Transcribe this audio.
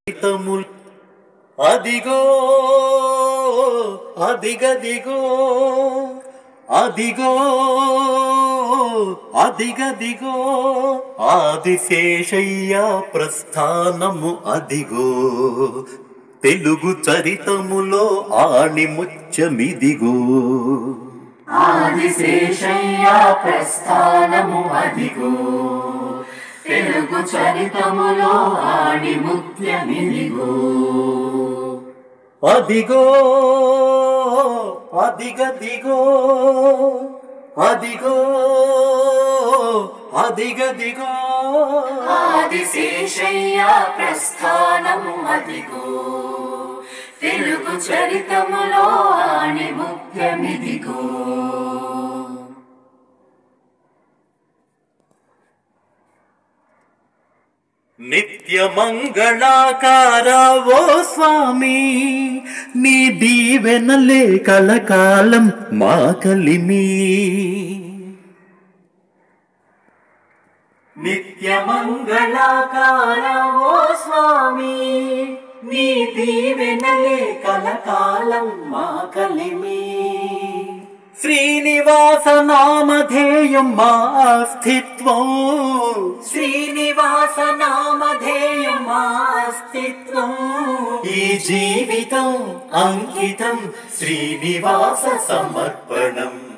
హితముల్ అదిగో అదిగదిగో అదిగో అదిగదిగో ఆదిశేషయ్య ప్రస్థానము అదిగో తెలుగు చరితములో ఆణిముత్యమిదిగో ఆదిశేషయ్య ప్రస్థానము అదిగో తెలుగు చరితములో ఆడి ముత్యమిదిగో అదిగో అదిగదిగో అదిగో అదిగదిగో ఆదిశేషయ్య ప్రస్థానము అదిగో తెలుగు చరితములో ఆడి ముత్యమిదిగో నిత్య మంగళాకార ఓ స్వామి నీ దీవెనలే కలకాలం మా కలిమి నిత్య మంగళాకార ఓ స్వామి నీ దీవెనలే కలకాలం మా కలిమి శ్రీనివాస నామధేయం మా అస్తిత్వం శ్రీనివాస నామధేయం మా అస్తిత్వం ఈ జీవితం అంకితం శ్రీనివాస సమర్పణం